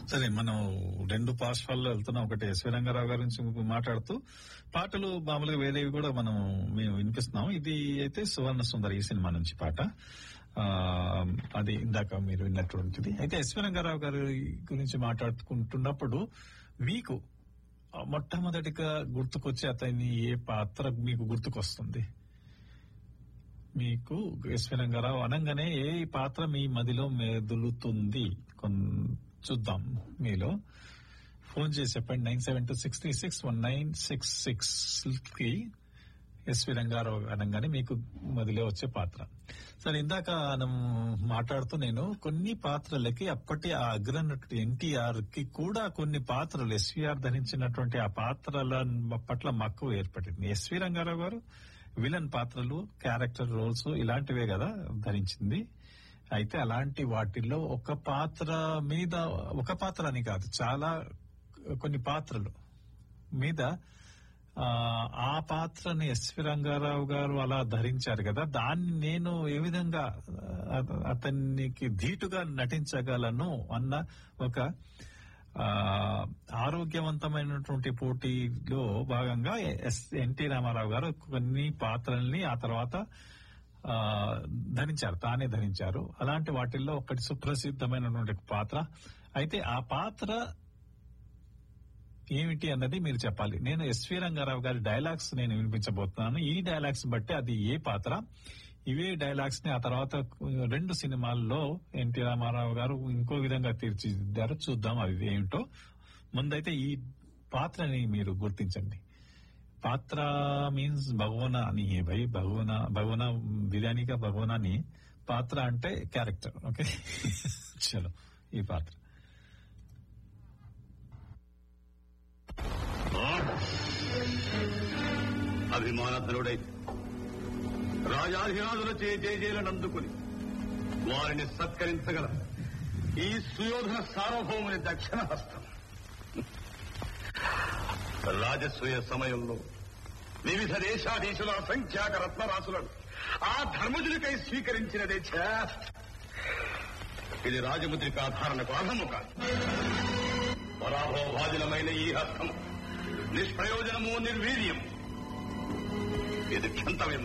సరే మనం రెండు పార్శ్వాల్లో వెళ్తున్నాం ఒకటి ఎస్వి రంగారావు గారి గురించి మాట్లాడుతూ పాటలు మామూలుగా వేరేవి కూడా మనం మేము వినిపిస్తున్నాం ఇది అయితే సువర్ణ సుందరి ఈ సినిమా నుంచి పాట ఆ, అది ఇందాక మీరు విన్నటువంటిది అయితే ఎస్వి రంగారావు గారి గురించి మాట్లాడుకుంటున్నప్పుడు మీకు ఆ, మొట్టమొదటిగా గుర్తుకొచ్చే అతని ఏ పాత్ర మీకు గుర్తుకొస్తుంది మీకు ఎస్వి రంగారావు అనగానే ఏ పాత్ర మీ మదిలో మెదులుతుంది కొన్- చూద్దాం మీలో ఫోన్ చేసి చెప్పండి nine seven two six three six one nine six six కి ఎస్వి రంగారావు అనగానే మీకు మదిలో వచ్చే పాత్ర సరే ఇందాక మనం మాట్లాడుతూ నేను కొన్ని పాత్రలకి అప్పటి ఆ అగ్రనటుడు ఎన్టీఆర్ కి కూడా కొన్ని పాత్రలు ఎస్వీఆర్ ధరించినటువంటి ఆ పాత్రల పట్ల మక్కువ ఏర్పడింది ఎస్వి రంగారావు గారు విలన్ పాత్రలు క్యారెక్టర్ రోల్స్ ఇలాంటివే కదా ధరించింది అయితే అలాంటి వాటిల్లో ఒక పాత్ర మీద ఒక పాత్ర అని కాదు చాలా కొన్ని పాత్రలు మీద ఆ, ఆ పాత్రని ఎస్వి రంగారావు గారు అలా ధరించారు కదా దాన్ని నేను ఏ విధంగా ఆ, అతనికి ధీటుగా నటించగలను అన్న ఒక ఆ, ఆరోగ్యవంతమైనటువంటి పోటీలో భాగంగా ఎస్ ఎన్టీ రామారావు గారు కొన్ని పాత్రల్ని ఆ తర్వాత ఆ, ధరించారు తానే ధరించారు అలాంటి వాటిల్లో ఒకటి సుప్రసిద్ధమైనటువంటి పాత్ర అయితే ఆ పాత్ర ఏమిటి అన్నది మీరు చెప్పాలి నేను ఎస్వి రంగారావు గారి డైలాగ్స్ నేను వినిపించబోతున్నాను ఈ డైలాగ్స్ బట్టి అది ఏ పాత్ర ఇవే డైలాగ్స్ ని ఆ తర్వాత రెండు సినిమాల్లో ఎన్టీ రామారావు గారు ఇంకో విధంగా తీర్చిదిద్దారు చూద్దాం అవి ఏమిటో ముందైతే ఈ పాత్రని మీరు గుర్తించండి పాత్ర మీన్స్ భగవనా అని है भाई భగవనా భగవనా బిర్యానీ కా భగవనా ని పాత్ర అంటే క్యారెక్టర్ ఓకే చలో ఈ పాత్ర అభిమానధనుడై రాజాధిరాజుల చే జయజేలను అందుకుని వారిని సత్కరించగల ఈ సుయోధన సార్వభౌముని దక్షిణ హస్తం రాజసూయ సమయంలో వివిధ దేశాధీశుల అసంఖ్యాక రత్నరాశులను ఆ ధర్మజుడికై స్వీకరించినదే ఛే! ఇది రాజముద్రికాధారణకు అర్హము కాదు పరాభవభాజనమైన ఈ హస్తము నిష్ప్రయోజనము నిర్వీర్యము ఇది క్షంతమేమో